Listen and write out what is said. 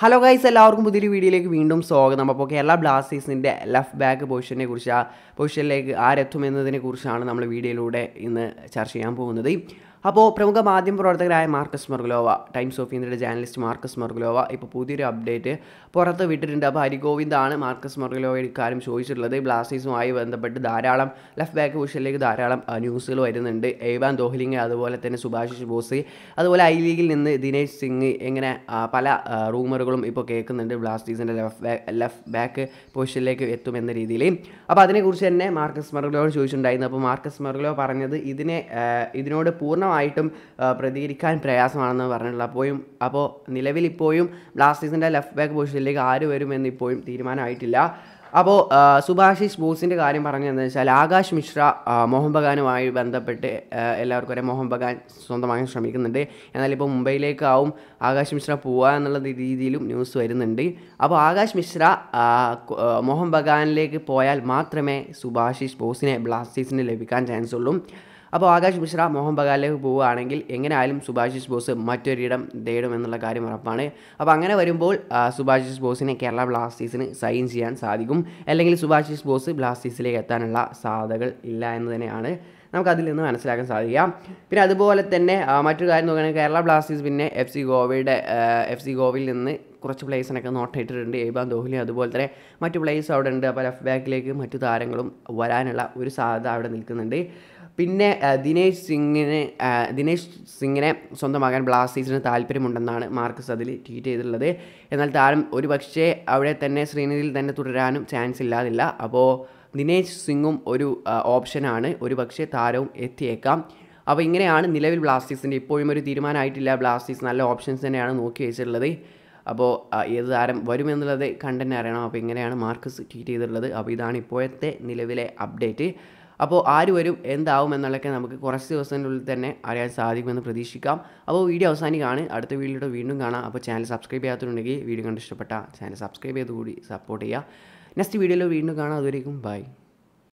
hello guys എല്ലാവർക്കും പുതിയൊരു വീഡിയോയിലേക്ക് വീണ്ടും സ്വാഗതം അപ്പോൾ കേരള ബ്ലാസ്റ്റേഴ്സിൻ്റെ ലെഫ്റ്റ് ബാക്ക് പൊസിഷനെ കുറിച്ച് ആ പൊസിഷനിലേക്ക് ആരെത്തും എന്നതിനെ കുറിച്ചാണ് നമ്മൾ വീഡിയോയിലൂടെ ഇന്ന് ചർച്ച ചെയ്യാൻ പോകുന്നത് അപ്പോൾ പ്രമുഖ മാധ്യമ പ്രവർത്തകരായ മാർക്കസ് മർഗുലോവ ടൈംസ് ഓഫ് ഇന്ത്യയുടെ ജേർണലിസ്റ്റ് മാർക്കസ് മർഗുലോവ ഇപ്പോൾ പുതിയൊരു അപ്ഡേറ്റ് പുറത്ത് വിട്ടിട്ടുണ്ട് അപ്പോൾ ഹരിഗോവിന്ദാണ് മാർക്കസ് മർഗുലോവ ഇക്കാര്യം ചോദിച്ചിട്ടുള്ളത് ബ്ലാസ്റ്റേഴ്സുമായി ബന്ധപ്പെട്ട് ധാരാളം ലെഫ്റ്റ് ബാക്ക് പൊസിഷനിലേക്ക് ധാരാളം ആ, ന്യൂസുകൾ വരുന്നുണ്ട് എയ്വാൻ ദോഹ്ലിംഗ് അതുപോലെ തന്നെ സുഭാഷിഷ് ബോസ് അതുപോലെ ഐ ലീഗിൽ നിന്ന് ദിനേശ് സിംഗ് ഇങ്ങനെ ആ, പല ആ, റൂമറുകളും ഇപ്പോൾ കേൾക്കുന്നുണ്ട് ബ്ലാസ്റ്റേഴ്സിൻ്റെ ലെഫ്റ്റ് ബാക്ക് ലെഫ്റ്റ് ബാക്ക് പൊസിഷനിലേക്ക് എത്തുമെന്ന രീതിയിൽ അപ്പോൾ അതിനെക്കുറിച്ച് തന്നെ മാർക്കസ് മെർഗലോട് ചോദിച്ചിട്ടുണ്ടായിരുന്നു അപ്പോൾ മാർക്കസ് മെർഗലോ പറഞ്ഞത് ഇതിനെ ആ, ഇതിനോട് പൂർണ്ണമായിട്ടും ആ, പ്രതികരിക്കാൻ പ്രയാസമാണെന്ന് പറഞ്ഞിട്ടുള്ളത് അപ്പോഴും അപ്പോൾ നിലവിൽ ഇപ്പോഴും ബ്ലാസ്റ്റേഴ്സിൻ്റെ ലെഫ്റ്റ് ബാക്ക് പൊസിഷനിലേക്ക് ആര് വരുമെന്ന് ഇപ്പോഴും തീരുമാനമായിട്ടില്ല അപ്പോൾ ആ, സുഭാഷിഷ് ബോസിൻ്റെ കാര്യം പറഞ്ഞതെന്ന് വെച്ചാൽ ആകാശ് മിശ്ര ആ, മോഹൻ ബഗാനുമായി ബന്ധപ്പെട്ട് ആ, എല്ലാവർക്കും അറിയാം മോഹൻ ബഗാൻ സ്വന്തമാക്കാൻ ശ്രമിക്കുന്നുണ്ട് എന്നാൽ ഇപ്പോൾ മുംബൈയിലേക്കാവും ആകാശ് മിശ്ര പോവുക എന്നുള്ള രീതിയിലും ന്യൂസ് വരുന്നുണ്ട് അപ്പോൾ ആകാശ് മിശ്ര ആ, കൊ- ആ, മോഹൻ ബഗാനിലേക്ക് പോയാൽ മാത്രമേ സുഭാഷിഷ് ബോസിനെ ബ്ലാസ്റ്റേഴ്സിന് ലഭിക്കാൻ ചാൻസ് ഉള്ളൂ അപ്പോൾ ആകാശ് മിശ്ര മോഹൻ ബഗാനിലേക്ക് പോവുകയാണെങ്കിൽ എങ്ങനെയായാലും സുഭാഷിഷ് ബോസ് മറ്റൊരിടം തേടും എന്നുള്ള കാര്യം ഉറപ്പാണ് അപ്പോൾ അങ്ങനെ വരുമ്പോൾ ആ, സുഭാഷിഷ് ബോസിനെ കേരള ബ്ലാസ്റ്റേഴ്സിന് സൈൻ ചെയ്യാൻ സാധിക്കും അല്ലെങ്കിൽ സുഭാഷിഷ് ബോസ് ബ്ലാസ്റ്റേഴ്സിലേക്ക് എത്താനുള്ള സാധ്യതകൾ ഇല്ല എന്ന് തന്നെയാണ് നമുക്കതിൽ നിന്ന് മനസ്സിലാക്കാൻ സാധിക്കാം പിന്നെ അതുപോലെ തന്നെ ആ, മറ്റൊരു കാര്യം നോക്കുകയാണെങ്കിൽ കേരള ബ്ലാസ്റ്റേഴ്സ് പിന്നെ എഫ് സി ഗോവയുടെ എഫ് സി ഗോവയിൽ നിന്ന് കുറച്ച് പ്ലേസിനൊക്കെ നോട്ട് ഇട്ടിട്ടുണ്ട് ഏബാൻ ദോഹ്ലി അതുപോലെ തന്നെ മറ്റു പ്ലേസ് അവിടെ ഉണ്ട് അപ്പോൾ ലെഫ്റ്റ് ബാക്കിലേക്ക് മറ്റു താരങ്ങളും വരാനുള്ള ഒരു സാധ്യത അവിടെ നിൽക്കുന്നുണ്ട് പിന്നെ ആ, ദിനേശ് സിംഗിനെ ആ, ദിനേശ് സിംഗിനെ സ്വന്തമാകാൻ ബ്ലാസ്റ്റേഴ്സിന് താല്പര്യമുണ്ടെന്നാണ് മാർക്കസ് അതിൽ ട്വീറ്റ് ചെയ്തിട്ടുള്ളത് എന്നാൽ താരം ഒരു പക്ഷേ അവിടെ തന്നെ ശ്രീനിധിയിൽ തന്നെ തുടരാനും ചാൻസ് ഇല്ലാതില്ല അപ്പോൾ ദിനേശ് സിംഗും ഒരു ആ, ഓപ്ഷനാണ് ഒരു പക്ഷേ താരവും എത്തിയേക്കാം അപ്പോൾ ഇങ്ങനെയാണ് നിലവിൽ ബ്ലാസ്റ്റേഴ്സിൻ്റെ ഇപ്പോഴും ഒരു തീരുമാനമായിട്ടില്ല ബ്ലാസ്റ്റേഴ്സ് നല്ല ഓപ്ഷൻസ് തന്നെയാണ് നോക്കി വെച്ചിട്ടുള്ളത് അപ്പോൾ ആ, ഏത് താരം വരുമെന്നുള്ളത് കണ്ടന്നെ അറിയണം അപ്പോൾ ഇങ്ങനെയാണ് മാർക്കസ് ട്വീറ്റ് ചെയ്തിട്ടുള്ളത് അപ്പോൾ ഇതാണ് ഇപ്പോഴത്തെ നിലവിലെ അപ്ഡേറ്റ് അപ്പോൾ ആര് വരും എന്താവും എന്നുള്ളതൊക്കെ നമുക്ക് കുറച്ച് ദിവസത്തിനുള്ളിൽ തന്നെ അറിയാൻ സാധിക്കുമെന്ന് പ്രതീക്ഷിക്കാം അപ്പോൾ വീഡിയോ അവസാനിക്കുകയാണ് അടുത്ത വീഡിയോയുടെ വീണ്ടും കാണാം അപ്പോൾ ചാനൽ സബ്സ്ക്രൈബ് ചെയ്യാത്തുണ്ടെങ്കിൽ വീഡിയോ കണ്ട് ഇഷ്ടപ്പെട്ട ചാനൽ സബ്സ്ക്രൈബ് ചെയ്ത് കൂടി സപ്പോർട്ട് ചെയ്യുക നെക്സ്റ്റ് വീഡിയോയിൽ വീണ്ടും കാണാം അതുവരേക്കും ബൈ